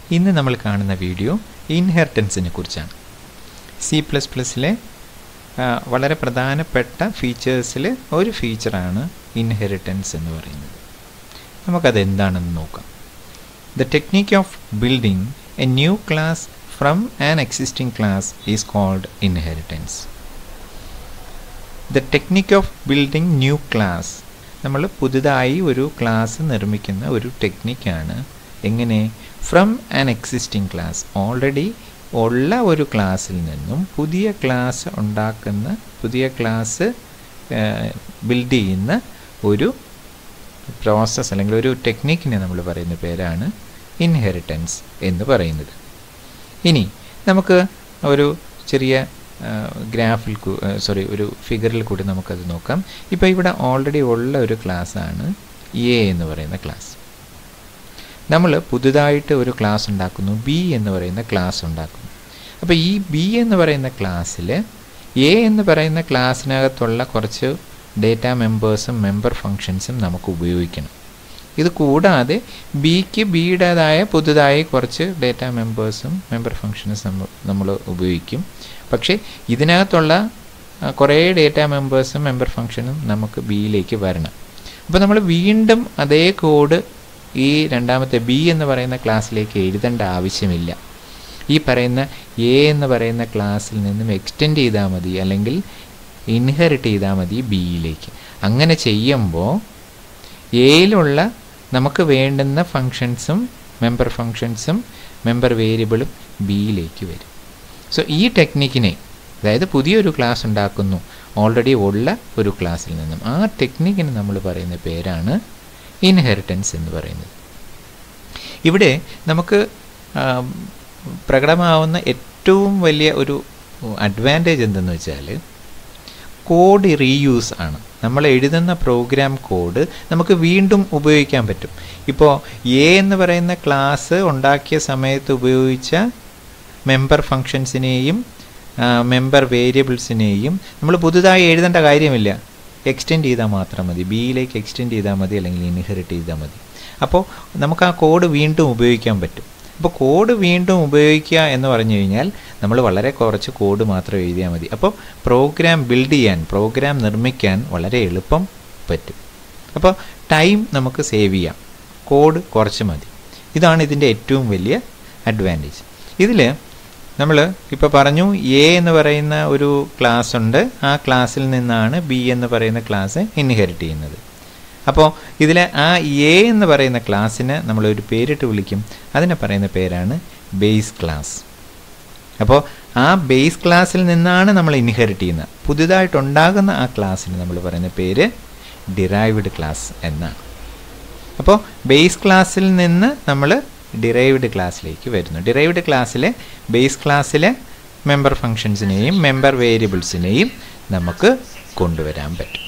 ഇന്ന് നമ്മൾ കാണുന്ന വീഡിയോ ഇൻഹെറിറ്റൻസിനെ കുറിച്ചാണ് സി പ്ലസ് പ്ലസ്സിലെ വളരെ പ്രധാനപ്പെട്ട ഫീച്ചേഴ്സിൽ ഒരു ഫീച്ചറാണ് ഇൻഹെറിറ്റൻസ് എന്ന് പറയുന്നത് നമുക്കത് എന്താണെന്ന് നോക്കാം the technique of building a new class from an existing class is called inheritance the technique of building new class നമ്മൾ പുതുതായി ഒരു ക്ലാസ് നിർമ്മിക്കുന്ന ഒരു ടെക്നിക്കാണ് എങ്ങനെ from an existing class already ഉള്ള ഒരു ക്ലാസ്സിൽ നിന്നും പുതിയ ക്ലാസ് ഉണ്ടാക്കുന്ന പുതിയ ക്ലാസ് ബിൽഡ് ചെയ്യുന്ന ഒരു പ്രോസസ്സ് അല്ലെങ്കിൽ ഒരു ടെക്നിക്കിനെ നമ്മൾ പറയുന്ന പേരാണ് ഇൻഹെറിറ്റൻസ് എന്ന് പറയുന്നത് ഇനി നമുക്ക് ഒരു ചെറിയ ഗ്രാഫിൽ സോറി ഒരു ഫിഗറിൽ കൂടി നമുക്കത് നോക്കാം ഇപ്പോൾ ഇവിടെ ഓൾറെഡി ഉള്ള ഒരു ക്ലാസ്സാണ് എ എന്ന് പറയുന്ന ക്ലാസ് നമ്മൾ പുതുതായിട്ട് ഒരു ക്ലാസ് ഉണ്ടാക്കുന്നു ബി എന്ന് പറയുന്ന ക്ലാസ് ഉണ്ടാക്കുന്നു അപ്പോൾ ഈ ബി എന്ന് പറയുന്ന ക്ലാസ്സിൽ എ എന്ന് പറയുന്ന ക്ലാസ്സിനകത്തുള്ള കുറച്ച് ഡേറ്റ മെമ്പേഴ്സും മെമ്പർ ഫങ്ഷൻസും നമുക്ക് ഉപയോഗിക്കണം ഇത് കൂടാതെ ബിക്ക് ബിയുടേതായ പുതുതായി കുറച്ച് ഡേറ്റ മെമ്പേഴ്സും മെമ്പർ ഫങ്ഷൻസും നമ്മൾ ഉപയോഗിക്കും പക്ഷേ ഇതിനകത്തുള്ള കുറേ ഡേറ്റ മെമ്പേഴ്സും മെമ്പർ ഫങ്ഷനും നമുക്ക് ബിയിലേക്ക് വരണം അപ്പോൾ നമ്മൾ വീണ്ടും അതേ കോഡ് ഈ രണ്ടാമത്തെ ബി എന്ന് പറയുന്ന ക്ലാസ്സിലേക്ക് എഴുതേണ്ട ആവശ്യമില്ല ഈ പറയുന്ന എ എന്ന് പറയുന്ന ക്ലാസ്സിൽ നിന്നും എക്സ്റ്റെൻഡ് ചെയ്താൽ മതി അല്ലെങ്കിൽ ഇൻഹെറിറ്റ് ചെയ്താൽ മതി ബിയിലേക്ക് അങ്ങനെ ചെയ്യുമ്പോൾ എയിലുള്ള നമുക്ക് വേണ്ടുന്ന ഫങ്ഷൻസും മെമ്പർ ഫങ്ഷൻസും മെമ്പർ വേരിയബിളും ബിയിലേക്ക് വരും സോ ഈ ടെക്നിക്കിനെ അതായത് പുതിയൊരു ക്ലാസ് ഉണ്ടാക്കുന്നു ഓൾറെഡി ഉള്ള ഒരു ക്ലാസ്സിൽ നിന്നും ആ ടെക്നിക്കിന് നമ്മൾ പറയുന്ന പേരാണ് ഇൻഹെറിറ്റൻസ് എന്ന് പറയുന്നത് ഇവിടെ നമുക്ക് പ്രകടമാവുന്ന ഏറ്റവും വലിയ ഒരു അഡ്വാൻറ്റേജ് എന്തെന്ന് വെച്ചാൽ കോഡ് റീയൂസ് ആണ് നമ്മൾ എഴുതുന്ന പ്രോഗ്രാം കോഡ് നമുക്ക് വീണ്ടും ഉപയോഗിക്കാൻ പറ്റും ഇപ്പോൾ എ എന്ന് പറയുന്ന ക്ലാസ് ഉണ്ടാക്കിയ സമയത്ത് ഉപയോഗിച്ച മെമ്പർ ഫങ്ഷൻസിനെയും മെമ്പർ വേരിയബിൾസിനെയും നമ്മൾ പുതുതായി എഴുതേണ്ട കാര്യമില്ല എക്സ്റ്റെൻഡ് ചെയ്താൽ മാത്രം മതി ബിയിലേക്ക് എക്സ്റ്റെൻഡ് ചെയ്താൽ മതി അല്ലെങ്കിൽ ഇൻഹെറിറ്റ് ചെയ്താൽ മതി അപ്പോൾ നമുക്ക് ആ കോഡ് വീണ്ടും ഉപയോഗിക്കാൻ പറ്റും അപ്പോൾ കോഡ് വീണ്ടും ഉപയോഗിക്കുക എന്ന് പറഞ്ഞു കഴിഞ്ഞാൽ നമ്മൾ വളരെ കുറച്ച് കോഡ് മാത്രം എഴുതിയാൽ മതി അപ്പോൾ പ്രോഗ്രാം ബിൽഡ് ചെയ്യാൻ പ്രോഗ്രാം നിർമ്മിക്കാൻ വളരെ എളുപ്പം പറ്റും അപ്പോൾ ടൈം നമുക്ക് സേവ് ചെയ്യാം കോഡ് കുറച്ച് മതി ഇതാണ് ഇതിൻ്റെ ഏറ്റവും വലിയ അഡ്വാൻറ്റേജ് ഇതിൽ നമ്മൾ ഇപ്പോൾ പറഞ്ഞു എ എന്ന് പറയുന്ന ഒരു ക്ലാസ് ഉണ്ട് ആ ക്ലാസ്സിൽ നിന്നാണ് ബി എന്ന് പറയുന്ന ക്ലാസ് ഇൻഹെറിറ്റ് ചെയ്യുന്നത് അപ്പോൾ ഇതിലെ ആ എ എന്ന് പറയുന്ന ക്ലാസ്സിന് നമ്മളൊരു പേരിട്ട് വിളിക്കും അതിനെ പറയുന്ന പേരാണ് ബേസ് ക്ലാസ് അപ്പോൾ ആ ബേസ് ക്ലാസ്സിൽ നിന്നാണ് നമ്മൾ ഇൻഹെറിറ്റ് ചെയ്യുന്നത് പുതുതായിട്ടുണ്ടാകുന്ന ആ ക്ലാസ്സിന് നമ്മൾ പറയുന്ന പേര് ഡിറൈവ്ഡ് ക്ലാസ് എന്നാണ് അപ്പോൾ ബേസ് ക്ലാസ്സിൽ നിന്ന് നമ്മൾ ഡിറൈവ്ഡ് ക്ലാസ്സിലേക്ക് വരുന്നു ഡിറൈവ്ഡ് ക്ലാസ്സിലെ ബേസ് ക്ലാസ്സിലെ മെമ്പർ ഫങ്ഷൻസിനെയും മെമ്പർ വേരിയബിൾസിനെയും നമുക്ക് കൊണ്ടുവരാൻ പറ്റും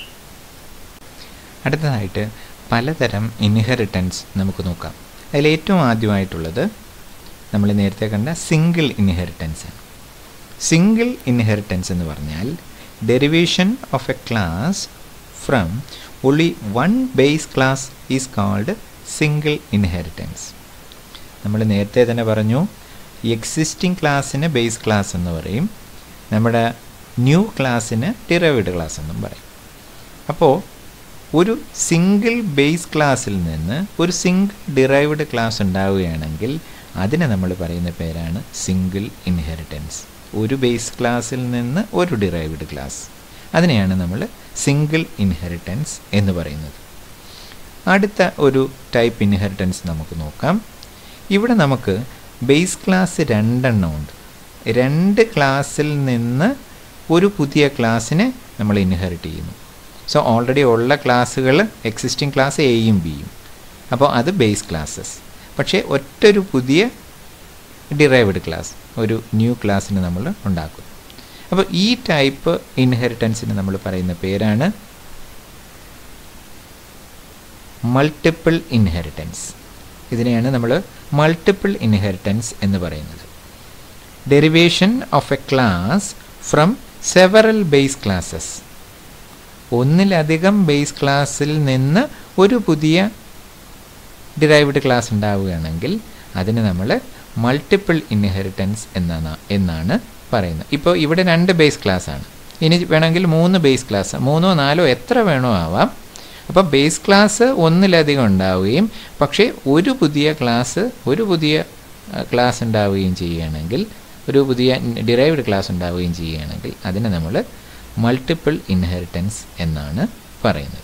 അടുത്തതായിട്ട് പലതരം ഇൻഹെറിറ്റൻസ് നമുക്ക് നോക്കാം അതിൽ ഏറ്റവും ആദ്യമായിട്ടുള്ളത് നമ്മൾ നേരത്തെ കണ്ട സിംഗിൾ ഇൻഹെറിറ്റൻസ് ആണ് സിംഗിൾ ഇൻഹെറിറ്റൻസ് എന്ന് പറഞ്ഞാൽ derivation of a class from only one base class is called single inheritance നമ്മൾ നേരത്തെ തന്നെ പറഞ്ഞു എക്സിസ്റ്റിംഗ് ക്ലാസ്സിന് ബേസ് ക്ലാസ് എന്ന് പറയും നമ്മുടെ ന്യൂ ക്ലാസ്സിന് ഡിറൈവ്ഡ് ക്ലാസ് എന്നും പറയും അപ്പോൾ ഒരു സിംഗിൾ ബേസ് ക്ലാസ്സിൽ നിന്ന് ഒരു സിംഗിൾ ഡിറൈവ്ഡ് ക്ലാസ് ഉണ്ടാവുകയാണെങ്കിൽ അതിനെ നമ്മൾ പറയുന്ന പേരാണ് സിംഗിൾ ഇൻഹെറിറ്റൻസ് ഒരു ബേസ് ക്ലാസ്സിൽ നിന്ന് ഒരു ഡിറൈവ്ഡ് ക്ലാസ് അതിനെയാണ് നമ്മൾ സിംഗിൾ ഇൻഹെറിറ്റൻസ് എന്ന് പറയുന്നത് അടുത്ത ഒരു ടൈപ്പ് ഇൻഹെറിറ്റൻസ് നമുക്ക് നോക്കാം ഇവിടെ നമുക്ക് ബേസ് ക്ലാസ് രണ്ടെണ്ണം ഉണ്ട് രണ്ട് ക്ലാസ്സിൽ നിന്ന് ഒരു പുതിയ ക്ലാസ്സിനെ നമ്മൾ ഇൻഹെറിറ്റ് ചെയ്യുന്നു സോ ഓൾറെഡി ഉള്ള ക്ലാസ്സുകൾ എക്സിസ്റ്റിംഗ് ക്ലാസ് എയും ബിയും അപ്പോൾ അത് ബേസ് ക്ലാസ്സസ് പക്ഷേ ഒറ്റൊരു പുതിയ ഡിറൈവ്ഡ് ക്ലാസ് ഒരു ന്യൂ ക്ലാസ്സിന് നമ്മൾ ഉണ്ടാക്കും അപ്പോൾ ഈ ടൈപ്പ് ഇൻഹെറിറ്റൻസിന് നമ്മൾ പറയുന്ന പേരാണ് മൾട്ടിപ്പിൾ ഇൻഹെറിറ്റൻസ് ഇതിനെയാണ് നമ്മൾ മൾട്ടിപ്പിൾ ഇൻഹെറിറ്റൻസ് എന്ന് പറയുന്നത് derivation of a class from several base classes ഒന്നിലധികം ബേസ് ക്ലാസ്സിൽ നിന്ന് ഒരു പുതിയ ഡിറൈവ്ഡ് ക്ലാസ് ഉണ്ടാവുകയാണെങ്കിൽ അതിന് നമ്മൾ മൾട്ടിപ്പിൾ ഇൻഹെറിറ്റൻസ് എന്നാണ് എന്നാണ് പറയുന്നത് ഇപ്പോൾ ഇവിടെ രണ്ട് ബേസ് ക്ലാസ് ആണ് ഇനി വേണമെങ്കിൽ മൂന്ന് ബേസ് ക്ലാസ് മൂന്നോ നാലോ എത്ര വേണോ ആവാം അപ്പോൾ ബേസ് ക്ലാസ് ഒന്നിലധികം ഉണ്ടാവുകയും പക്ഷേ ഒരു പുതിയ ക്ലാസ് ഒരു പുതിയ ക്ലാസ് ഉണ്ടാവുകയും ചെയ്യുകയാണെങ്കിൽ ഒരു പുതിയ ഡിറൈവ്ഡ് ക്ലാസ് ഉണ്ടാവുകയും ചെയ്യുകയാണെങ്കിൽ അതിനെ നമ്മൾ മൾട്ടിപ്പിൾ ഇൻഹെറിറ്റൻസ് എന്നാണ് പറയുന്നത്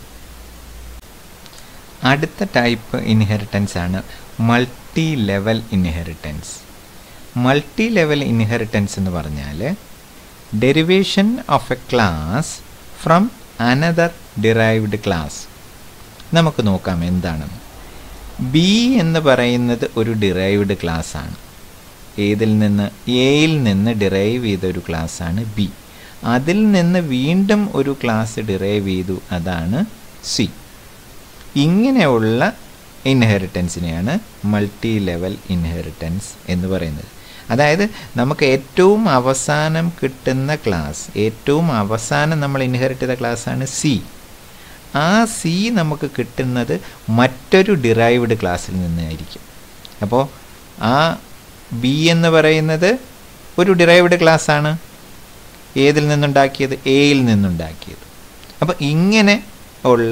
അടുത്ത ടൈപ്പ് ഇൻഹെറിറ്റൻസ് ആണ് multi level inheritance multi level inheritance എന്ന് പറഞ്ഞാൽ derivation of a class from another derived class നമുക്ക് നോക്കാം എന്താണെന്ന് ബി എന്ന് പറയുന്നത് ഒരു ഡിറൈവ്ഡ് ക്ലാസ് ആണ് ഏതിൽ നിന്ന് എയിൽ നിന്ന് ഡിറൈവ് ചെയ്ത ഒരു ക്ലാസ്സാണ് ബി അതിൽ നിന്ന് വീണ്ടും ഒരു ക്ലാസ് ഡിറൈവ് ചെയ്തു അതാണ് സി ഇങ്ങനെയുള്ള ഇൻഹെറിറ്റൻസിനെയാണ് മൾട്ടി ലെവൽ ഇൻഹെറിറ്റൻസ് എന്ന് പറയുന്നത് അതായത് നമുക്ക് ഏറ്റവും അവസാനം കിട്ടുന്ന ക്ലാസ് ഏറ്റവും അവസാനം നമ്മൾ ഇൻഹെറിറ്റ് ചെയ്ത ക്ലാസ്സാണ് സി ആ സി നമുക്ക് കിട്ടുന്നത് മറ്റൊരു ഡിറൈവ്ഡ് ക്ലാസ്സിൽ നിന്നായിരിക്കും അപ്പോൾ ആ ബി എന്ന് പറയുന്നത് ഒരു ഡിറൈവ്ഡ് ക്ലാസ്സാണ് ഏതിൽ നിന്നുണ്ടാക്കിയത് എയിൽ നിന്നുണ്ടാക്കിയത് അപ്പോൾ ഇങ്ങനെ ഉള്ള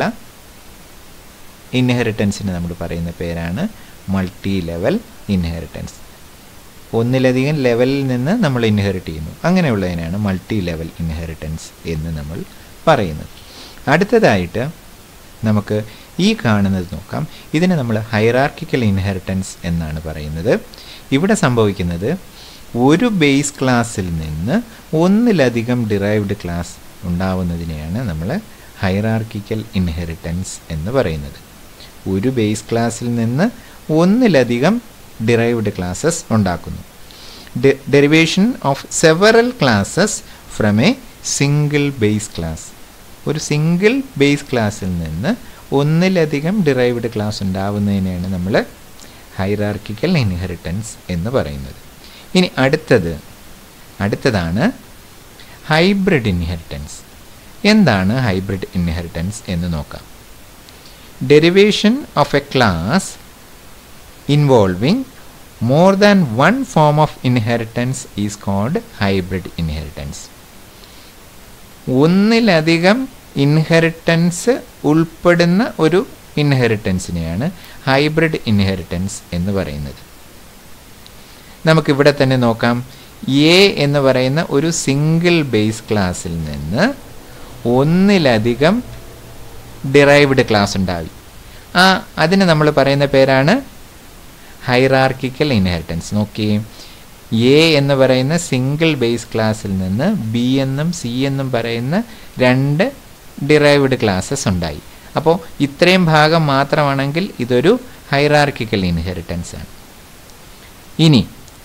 ഇൻഹെറിറ്റൻസിന് നമ്മൾ പറയുന്ന പേരാണ് മൾട്ടി ലെവൽ ഇൻഹെറിറ്റൻസ് ഒന്നിലധികം ലെവലിൽ നിന്ന് നമ്മൾ ഇൻഹെറിറ്റ് ചെയ്യുന്നു അങ്ങനെയുള്ളതിനാണ് മൾട്ടി ലെവൽ ഇൻഹെറിറ്റൻസ് എന്ന് നമ്മൾ പറയുന്നത് അടുത്തതായിട്ട് നമുക്ക് ഈ കാണുന്നത് നോക്കാം ഇതിനെ നമ്മൾ ഹൈറാർക്കിക്കൽ ഇൻഹെറിറ്റൻസ് എന്നാണ് പറയുന്നത് ഇവിടെ സംഭവിക്കുന്നത് ഒരു ബേസ് ക്ലാസ്സിൽ നിന്ന് ഒന്നിലധികം ഡിറൈവ്ഡ് ക്ലാസ് ഉണ്ടാവുന്നതിനെയാണ് നമ്മൾ ഹൈറാർക്കിക്കൽ ഇൻഹെറിറ്റൻസ് എന്ന് പറയുന്നത് ഒരു ബേസ് ക്ലാസ്സിൽ നിന്ന് ഒന്നിലധികം ഡിറൈവ്ഡ് ക്ലാസ്സസ് ഉണ്ടാക്കുന്നു derivation of several classes from a single base class ഒരു സിംഗിൾ ബേസ് ക്ലാസ്സിൽ നിന്ന് ഒന്നിലധികം ഡിറൈവ്ഡ് ക്ലാസ് ഉണ്ടാവുന്നതിനെയാണ് നമ്മൾ ഹൈറാർക്കിക്കൽ ഇൻഹെറിറ്റൻസ് എന്ന് പറയുന്നത് ഇനി അടുത്തത് അടുത്തതാണ് ഹൈബ്രിഡ് ഇൻഹെറിറ്റൻസ് എന്താണ് ഹൈബ്രിഡ് ഇൻഹെറിറ്റൻസ് എന്ന് നോക്കാം derivation of a class involving more than one form of inheritance is called hybrid inheritance ഒന്നിലധികം ഇൻഹെറിറ്റൻസ് ഉൾപ്പെടുന്ന ഒരു ഇൻഹെറിറ്റൻസിനെയാണ് ഹൈബ്രിഡ് ഇൻഹെറിറ്റൻസ് എന്ന് പറയുന്നത് നമുക്കിവിടെ തന്നെ നോക്കാം എ എന്ന് പറയുന്ന ഒരു സിംഗിൾ ബേസ് ക്ലാസ്സിൽ നിന്ന് ഒന്നിലധികം ഡിറൈവ്ഡ് ക്ലാസ് ഉണ്ടായി ആ അതിന് നമ്മൾ പറയുന്ന പേരാണ് ഹൈറാർക്കിക്കൽ ഇൻഹെറിറ്റൻസ് നോക്കി എ എന്ന് പറയുന്ന സിംഗിൾ ബേസ് ക്ലാസ്സിൽ നിന്ന് ബി എന്നും സി എന്നും പറയുന്ന രണ്ട് ഡിറൈവ്ഡ് ക്ലാസ്സസ് ഉണ്ടായി അപ്പോൾ ഇത്രയും ഭാഗം മാത്രമാണെങ്കിൽ ഇതൊരു ഹൈറാർക്കിക്കൽ ഇൻഹെറിറ്റൻസ് ആണ് ഇനി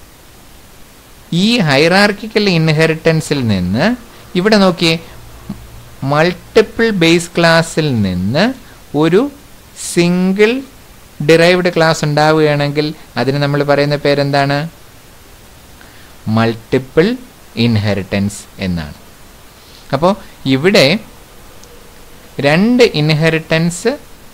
ഈ ഹൈറാർക്കിക്കൽ ഇൻഹെറിറ്റൻസിൽ നിന്ന് ഇവിടെ നോക്കിയേ മൾട്ടിപ്പിൾ ബേസ് ക്ലാസ്സിൽ നിന്ന് ഒരു സിംഗിൾ ഡിറൈവ്ഡ് ക്ലാസ് ഉണ്ടാവുകയാണെങ്കിൽ അതിന് നമ്മൾ പറയുന്ന പേരെന്താണ് മൾട്ടിപ്പിൾ ഇൻഹെറിറ്റൻസ് എന്നാണ് അപ്പോൾ ഇവിടെ രണ്ട് ഇൻഹെറിറ്റൻസ്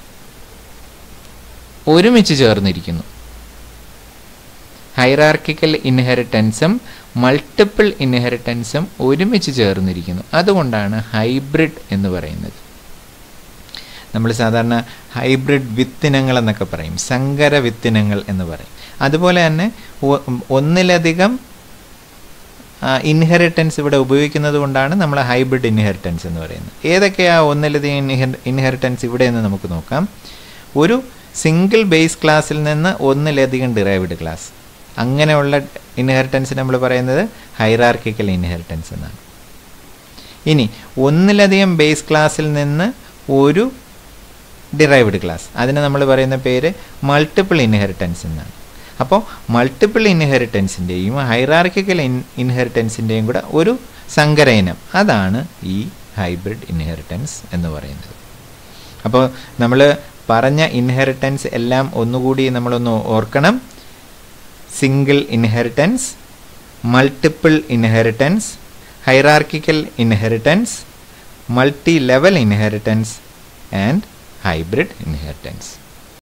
ഒരുമിച്ച് ചേർന്നിരിക്കുന്നു ഹൈറാർക്കിക്കൽ ഇൻഹെറിറ്റൻസും മൾട്ടിപ്പിൾ ഇൻഹെറിറ്റൻസും ഒരുമിച്ച് ചേർന്നിരിക്കുന്നു അതുകൊണ്ടാണ് ഹൈബ്രിഡ് എന്ന് പറയുന്നത് നമ്മൾ സാധാരണ ഹൈബ്രിഡ് വിത്തിനങ്ങൾ എന്നൊക്കെ പറയും സങ്കര വിത്തിനങ്ങൾ എന്ന് പറയും അതുപോലെ തന്നെ ഒന്നിലധികം ഇൻഹെറിറ്റൻസ് ഇവിടെ ഉപയോഗിക്കുന്നത് കൊണ്ടാണ് നമ്മൾ ഹൈബ്രിഡ് ഇൻഹെറിറ്റൻസ് എന്ന് പറയുന്നത് ഏതൊക്കെയാ ഒന്നിലധികം ഇൻഹെറിറ്റൻസ് ഇവിടെ എന്ന് നമുക്ക് നോക്കാം ഒരു സിംഗിൾ ബേസ് ക്ലാസ്സിൽ നിന്ന് ഒന്നിലധികം ഡിറൈവ്ഡ് ക്ലാസ് അങ്ങനെയുള്ള ഇൻഹെറിറ്റൻസ് നമ്മൾ പറയുന്നത് ഹൈറാർക്കിക്കൽ ഇൻഹെറിറ്റൻസ് എന്നാണ് ഇനി ഒന്നിലധികം ബേസ് ക്ലാസ്സിൽ നിന്ന് ഒരു ഡിറൈവ്ഡ് ക്ലാസ് അതിന് നമ്മൾ പറയുന്ന പേര് മൾട്ടിപ്പിൾ ഇൻഹെറിറ്റൻസ് എന്നാണ് അപ്പോൾ മൾട്ടിപ്പിൾ ഇൻഹെറിറ്റൻസിൻ്റെയും ഹൈറാർക്കിക്കൽ ഇൻ ഇൻഹെറിറ്റൻസിൻ്റെയും കൂടെ ഒരു സങ്കരയിനം അതാണ് ഈ ഹൈബ്രിഡ് ഇൻഹെറിറ്റൻസ് എന്ന് പറയുന്നത് അപ്പോൾ നമ്മൾ പറഞ്ഞ ഇൻഹെറിറ്റൻസ് എല്ലാം ഒന്നുകൂടി നമ്മളൊന്ന് ഓർക്കണം single inheritance multiple inheritance hierarchical inheritance multi level inheritance and hybrid inheritance.